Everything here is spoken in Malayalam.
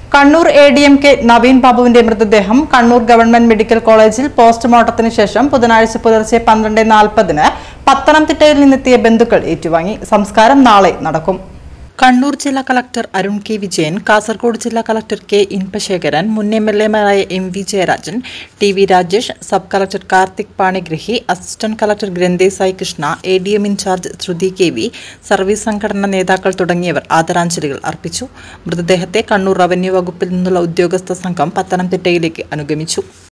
Kannur A D M K Naveen ബാബുവിന്റെ മൃതദേഹം കണ്ണൂർ ഗവൺമെന്റ് മെഡിക്കൽ കോളേജിൽ പോസ്റ്റ്മോർട്ടത്തിന് ശേഷം ബുധനാഴ്ച പുലർച്ചെ പന്ത്രണ്ട് നാൽപ്പതിന് പത്തനംതിട്ടയിൽ നിന്നെത്തിയ ബന്ധുക്കൾ ഏറ്റുവാങ്ങി സംസ്കാരം നാളെ നടക്കും കണ്ണൂർ ജില്ലാ കളക്ടർ അരുൺ കെ വിജയൻ കാസർഗോഡ് ജില്ലാ കളക്ടർ കെ ഇൻപശേഖരൻ മുൻ എം എൽ എമാരായ M V Jayarajan T V Rajesh sub collector Karthik Panigrahi assistant collector Grandhe Sai Krishna A D M incharge Shruthi K V service സംഘടനാ നേതാക്കൾ തുടങ്ങിയവർ ആദരാഞ്ജലികൾ അർപ്പിച്ചു മൃതദേഹത്തെ കണ്ണൂർ റവന്യൂ വകുപ്പിൽ നിന്നുള്ള ഉദ്യോഗസ്ഥ സംഘം പത്തനംതിട്ടയിലേക്ക് അനുഗമിച്ചു